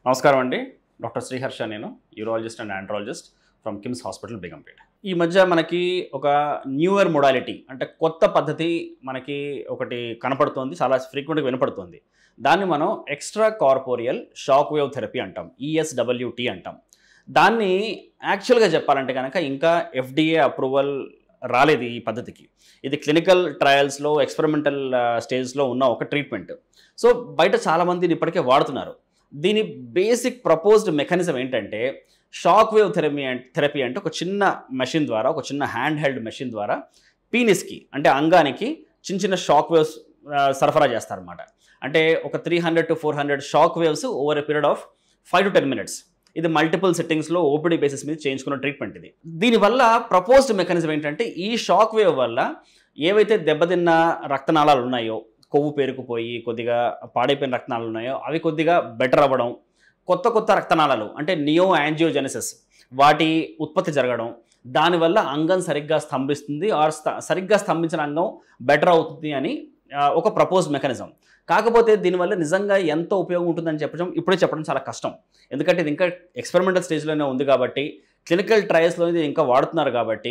నమస్కారం అండి డాక్టర్ శ్రీహర్ష నేను urologist and andrologist from KIMS hospital Begumpet ఈ మధ్య మనకి ఒక న్యూయర్ మొడాలిటీ అంటే కొత్త పద్ధతి మనకి ఒకటి కనపడుతోంది చాలా ఫ్రీక్వెంట్గా వినపడుతుంది దాన్ని మనం extra corporeal shock wave therapy అంటాం ఈఎస్డబ్ల్యూటీ అంటాం దాన్ని యాక్చువల్గా చెప్పాలంటే కనుక ఇంకా ఎఫ్డిఏ అప్రూవల్ రాలేదు ఈ పద్ధతికి ఇది క్లినికల్ ట్రయల్స్లో ఎక్స్పెరిమెంటల్ స్టేజ్లో ఉన్న ఒక ట్రీట్మెంట్ సో బయట చాలామంది దీన్ని ఇప్పటికే వాడుతున్నారు దీని బేసిక్ ప్రపోజ్డ్ మెకానిజం ఏంటంటే షాక్ వేవ్ థెరపీ థెరపీ అంటే ఒక చిన్న మెషిన్ ద్వారా ఒక చిన్న హ్యాండ్ హెల్డ్ మెషిన్ ద్వారా పీనిస్కి అంటే అంగానికి చిన్న చిన్న షాక్ వేవ్స్ సరఫరా చేస్తారనమాట అంటే ఒక three hundred to four hundred shock waves over a period of five to ten minutes ఇది మల్టిపుల్ సెట్టింగ్స్లో ఓపీడీ బేసిస్ మీద చేయించుకున్న ట్రీట్మెంట్ ఇది దీనివల్ల ప్రపోజ్డ్ మెకానిజం ఏంటంటే ఈ షాక్ వేవ్ వల్ల ఏవైతే దెబ్బతిన్న రక్తనాళాలు ఉన్నాయో కొవ్వు పేరుకుపోయి కొద్దిగా పాడైపోయిన రక్తనాళాలు ఉన్నాయో అవి కొద్దిగా బెటర్ అవ్వడం కొత్త కొత్త రక్తనాళాలు అంటే నియో యాంజియోజెనసిస్ వాటి ఉత్పత్తి జరగడం దానివల్ల అంగం సరిగ్గా స్తంభిస్తుంది ఆర్ సరిగ్గా స్తంభించిన అంగం బెటర్ అవుతుంది అని ఆ, ఒక ప్రపోజ్ మెకానిజం కాకపోతే దీనివల్ల నిజంగా ఎంత ఉపయోగం ఉంటుందని చెప్పడం ఇప్పుడే చెప్పడం చాలా కష్టం ఎందుకంటే ఇది ఇంకా ఎక్స్పెరిమెంటల్ స్టేజ్లోనే ఉంది కాబట్టి క్లినికల్ ట్రయల్స్లో ఇది ఇంకా వాడుతున్నారు కాబట్టి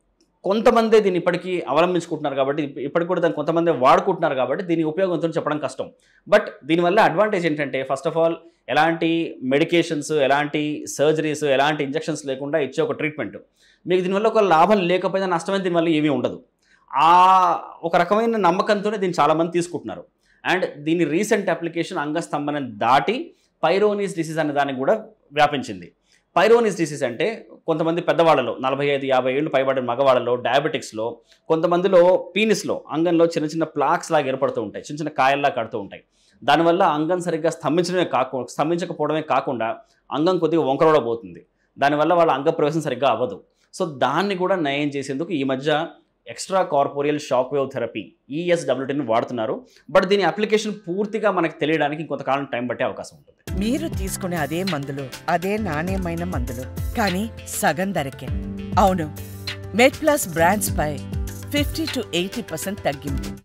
కొంతమంది దీన్ని ఇప్పటికీ అవలంబించుకుంటున్నారు కాబట్టి ఇప్ప- ఇప్పటికి కూడా దాన్ని కొంతమంది వాడుకుంటున్నారు కాబట్టి దీని ఉపయోగంతో చెప్పడం కష్టం బట్ దీనివల్ల అడ్వాంటేజ్ ఏంటంటే ఫస్ట్ ఆఫ్ ఆల్ ఎలాంటి మెడికేషన్స్ ఎలాంటి సర్జరీస్ ఎలాంటి ఇంజెక్షన్స్ లేకుండా ఇచ్చే ఒక ట్రీట్మెంట్ మీకు దీనివల్ల ఒక లాభం లేకపోయినా నష్టమైన దీనివల్ల ఏమీ ఉండదు ఆ ఒక రకమైన నమ్మకంతోనే దీన్ని చాలామంది తీసుకుంటున్నారు అండ్ దీని రీసెంట్ అప్లికేషన్ అంగస్తంభనం దాటి పైరోనిస్ డిసీజ్ అనే దానికి కూడా వ్యాపించింది పైరోనిస్ డిసీజ్ అంటే కొంతమంది పెద్దవాళ్ళలో నలభై ఐదు యాభై ఏళ్ళు పైబడిన మగవాళ్ళలో డయాబెటిక్స్లో కొంతమందిలో పీనిస్లో అంగంలో చిన్న చిన్న ప్లాక్స్ లాగా ఏర్పడుతూ ఉంటాయి చిన్న చిన్న కాయల్లా కడుతూ ఉంటాయి దానివల్ల అంగం సరిగ్గా స్తంభించడమే కాకు స్తంభించకపోవడమే కాకుండా అంగం కొద్దిగా వంకరలో పోతుంది దానివల్ల వాళ్ళ అంగ ప్రవేశం సరిగ్గా అవ్వదు సో దాన్ని కూడా నయం చేసేందుకు ఈ మధ్య extra corporeal shock wave therapy ఈఎస్డబ్ల్యూటీని వాడుతున్నారు బట్ దీని అప్లికేషన్ పూర్తిగా మనకు తెలియడానికి ఇంకొంతకాలం టైం పట్టే అవకాశం ఉంటుంది మీరు తీసుకునే అదే మందులు అదే నాణ్యమైన మందులు కానీ సగం ధరకే అవును మెడ్ ప్లస్ బ్రాండ్స్ పై ఫిఫ్టీ టు ఎయిటీ పర్సెంట్ తగ్గింపు